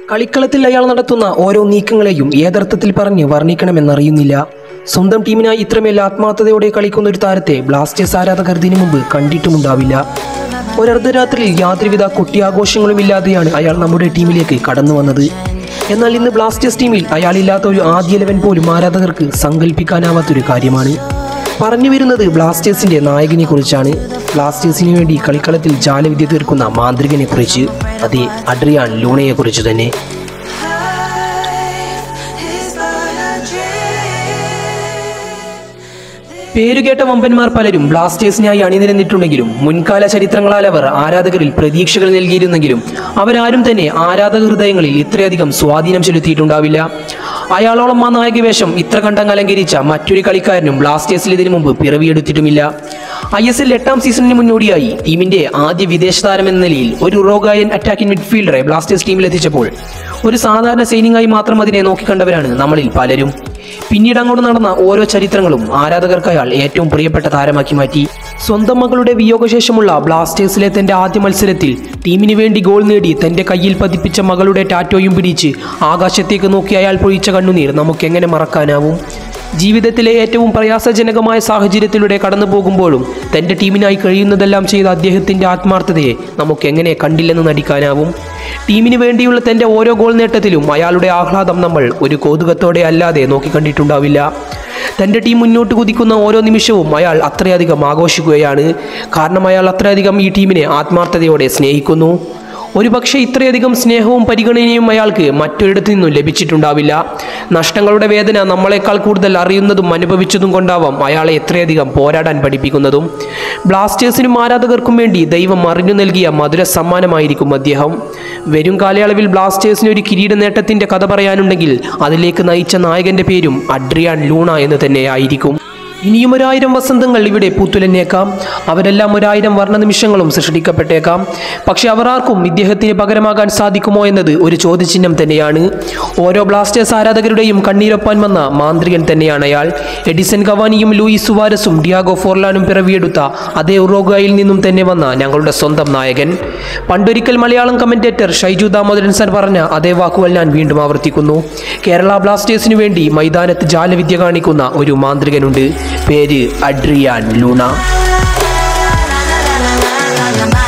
കളിക്കളത്തിൽ അയാൾ നടത്തുന്ന ഓരോ നീക്കങ്ങളെയും ഏതർത്ഥത്തിൽ പറഞ്ഞ് വർണ്ണിക്കണമെന്നറിയുന്നില്ല സ്വന്തം ടീമിനായി ഇത്രമേൽ ആത്മാർത്ഥതയോടെ കളിക്കുന്ന ഒരു താരത്തെ ബ്ലാസ്റ്റേഴ്സ് ആരാധകർ ഇതിനു മുമ്പ് കണ്ടിട്ടുമുണ്ടാവില്ല ഒരർദ്ധരാത്രിയിൽ യാതൊരുവിധ കുട്ടിയാഘോഷങ്ങളും ഇല്ലാതെയാണ് അയാൾ നമ്മുടെ ടീമിലേക്ക് കടന്നു വന്നത് എന്നാൽ ഇന്ന് ബ്ലാസ്റ്റേഴ്സ് ടീമിൽ അയാളില്ലാത്ത ഒരു ആദ്യ ഇലവൻ പോലും ആരാധകർക്ക് സങ്കല്പിക്കാനാവാത്തൊരു കാര്യമാണ് പറഞ്ഞു വരുന്നത് ബ്ലാസ്റ്റേഴ്സിന്റെ നായകനെ കുറിച്ചാണ് ബ്ലാസ്റ്റേഴ്സിന് വേണ്ടി കളിക്കളത്തിൽ ജാലവിദ്യ തീർക്കുന്ന മാന്ത്രികനെ കുറിച്ച് അതെ അഡ്രിയാൻ ലൂണയെ കുറിച്ച് തന്നെ പേരുകേട്ട വമ്പന്മാർ പലരും ബ്ലാസ്റ്റേഴ്സിനായി അണിനിരന്നിട്ടുണ്ടെങ്കിലും മുൻകാല ചരിത്രങ്ങളാൽ അവർ ആരാധകരിൽ പ്രതീക്ഷകൾ നൽകിയിരുന്നെങ്കിലും അവരാരും തന്നെ ആരാധക ഹൃദയങ്ങളിൽ ഇത്രയധികം സ്വാധീനം ചെലുത്തിയിട്ടുണ്ടാവില്ല അയാളോളം ആ നായക വേഷം ഇത്ര കണ്ടം അലങ്കരിച്ച മറ്റൊരു കളിക്കാരനും ബ്ലാസ്റ്റേഴ്സിൽ ഇതിനു മുമ്പ് പിറവിയെടുത്തിട്ടുമില്ല ഐ എസ് എൽ എട്ടാം സീസണിന് മുന്നോടിയായി ടീമിന്റെ ആദ്യ വിദേശ താരം എന്ന നിലയിൽ ഒരു റോഗായൻ അറ്റാക്കിംഗ് മിഡ്ഫീൽഡറെ ബ്ലാസ്റ്റേഴ്സ് ടീമിൽ എത്തിച്ചപ്പോൾ ഒരു സാധാരണ സൈനികമായി മാത്രം അതിനെ നോക്കിക്കണ്ടവരാണ് നമ്മളിൽ പലരും പിന്നീട് അങ്ങോട്ട് നടന്ന ഓരോ ചരിത്രങ്ങളും ആരാധകർക്ക് അയാൾ ഏറ്റവും പ്രിയപ്പെട്ട താരമാക്കി മാറ്റി സ്വന്തം മകളുടെ വിയോഗശേഷമുള്ള ബ്ലാസ്റ്റേഴ്സിലെ തന്റെ ആദ്യ മത്സരത്തിൽ ടീമിന് വേണ്ടി ഗോൾ നേടി തന്റെ കയ്യിൽ പതിപ്പിച്ച മകളുടെ ടാറ്റോയും പിടിച്ച് ആകാശത്തേക്ക് നോക്കി അയാൾ പൊഴിച്ച കണ്ണുനീർ നമുക്കെങ്ങനെ മറക്കാനാവും ജീവിതത്തിലെ ഏറ്റവും പ്രയാസജനകമായ സാഹചര്യത്തിലൂടെ കടന്നു പോകുമ്പോഴും തന്റെ ടീമിനായി കഴിയുന്നതെല്ലാം ചെയ്ത അദ്ദേഹത്തിന്റെ ആത്മാർത്ഥതയെ നമുക്ക് എങ്ങനെ കണ്ടില്ലെന്ന് നടിക്കാനാവും ടീമിന് വേണ്ടിയുള്ള തന്റെ ഓരോ ഗോൾ നേട്ടത്തിലും അയാളുടെ ആഹ്ലാദം നമ്മൾ ഒരു കൗതുകത്തോടെ അല്ലാതെ നോക്കിക്കണ്ടിട്ടുണ്ടാവില്ല തന്റെ ടീം മുന്നോട്ട് കുതിക്കുന്ന ഓരോ നിമിഷവും അയാൾ അത്രയധികം ആഘോഷിക്കുകയാണ് കാരണം അയാൾ അത്രയധികം ഈ ടീമിനെ ആത്മാർത്ഥതയോടെ സ്നേഹിക്കുന്നു ഒരുപക്ഷെ ഇത്രയധികം സ്നേഹവും പരിഗണനയും അയാൾക്ക് മറ്റൊരിടത്തു നിന്നും ലഭിച്ചിട്ടുണ്ടാവില്ല നഷ്ടങ്ങളുടെ വേദന നമ്മളെക്കാൾ കൂടുതൽ അറിയുന്നതും അനുഭവിച്ചതും കൊണ്ടാവാം അയാളെ എത്രയധികം പോരാടാൻ പഠിപ്പിക്കുന്നതും ബ്ലാസ്റ്റേഴ്സിനും ആരാധകർക്കും വേണ്ടി ദൈവം അറിഞ്ഞു നൽകിയ മധുര സമ്മാനമായിരിക്കും അദ്ദേഹം വരും കാലയളവിൽ ബ്ലാസ്റ്റേഴ്സിന് ഒരു കിരീട നേട്ടത്തിന്റെ കഥ പറയാനുണ്ടെങ്കിൽ അതിലേക്ക് നയിച്ച നായകന്റെ പേരും അഡ്രിയാൻ ലൂണ എന്ന് തന്നെ ആയിരിക്കും ഇനിയും ഒരായിരം വസന്തങ്ങൾ ഇവിടെ പൂത്തുലഞ്ഞേക്കാം അവരെല്ലാം ഒരായിരം വർണ്ണ നിമിഷങ്ങളും സൃഷ്ടിക്കപ്പെട്ടേക്കാം പക്ഷെ അവർ ആർക്കും ഇദ്ദേഹത്തിന് പകരമാകാൻ സാധിക്കുമോ എന്നത് ഒരു ചോദ്യചിഹ്നം തന്നെയാണ് ഓരോ ബ്ലാസ്റ്റേഴ്സ് ആരാധകരുടെയും കണ്ണീരൊപ്പാൻ വന്ന മാന്ത്രികൻ തന്നെയാണ് അയാൾ എഡിസൺ കവാനിയും ലൂയിസ് സുവാരസും ഡിയാഗോ ഫോർലാനും പിറവിയെടുത്ത അതേ ഉറോഗായിൽ നിന്നും തന്നെ വന്ന ഞങ്ങളുടെ സ്വന്തം നായകൻ പണ്ടൊരിക്കൽ മലയാളം കമന്റേറ്റർ ഷൈജു ദാമോദരൻ സർ പറഞ്ഞ അതേ വാക്കുകൾ ഞാൻ വീണ്ടും ആവർത്തിക്കുന്നു കേരള ബ്ലാസ്റ്റേഴ്സിനു വേണ്ടി മൈതാനത്ത് ജാലവിദ്യ കാണിക്കുന്ന ഒരു മാന്ത്രികനുണ്ട് പേര് Adrian Luna la la la la la la la